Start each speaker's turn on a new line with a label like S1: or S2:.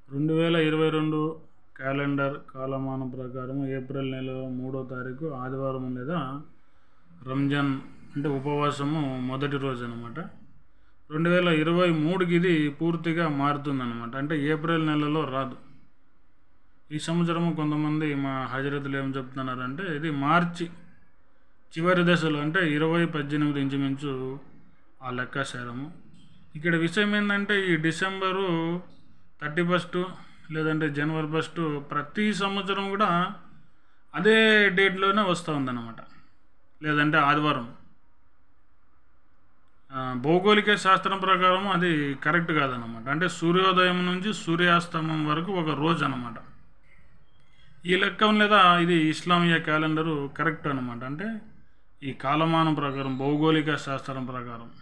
S1: రెండు వేల ఇరవై రెండు క్యాలెండర్ కాలమానం ప్రకారం ఏప్రిల్ నెల మూడో తారీఖు ఆదివారం లేదా రంజాన్ అంటే ఉపవాసము మొదటి రోజు అనమాట రెండు వేల ఇరవై మూడుకి ఇది పూర్తిగా మారుతుందన్నమాట అంటే ఏప్రిల్ నెలలో రాదు ఈ సంవత్సరం కొంతమంది మా హజరతులు ఏం చెప్తున్నారంటే ఇది మార్చి చివరి దశలో అంటే ఇరవై పద్దెనిమిది ఇంచుమించు ఆ లెక్కాచారము ఇక్కడ విషయం ఏంటంటే ఈ డిసెంబరు థర్టీ ఫస్ట్ లేదంటే జనవరి ఫస్ట్ ప్రతి సంవత్సరం కూడా అదే డేట్లోనే వస్తూ ఉందన్నమాట లేదంటే ఆదివారం ఆ, భౌగోళిక శాస్త్రం ప్రకారం అది కరెక్ట్ కాదన్నమాట అంటే సూర్యోదయం నుంచి సూర్యాస్తమం వరకు ఒక రోజు అన్నమాట ఈ లెక్క లేదా ఇది ఇస్లామియా క్యాలెండరు కరెక్ట్ అనమాట అంటే ఈ కాలమానం ప్రకారం భౌగోళిక శాస్త్రం ప్రకారం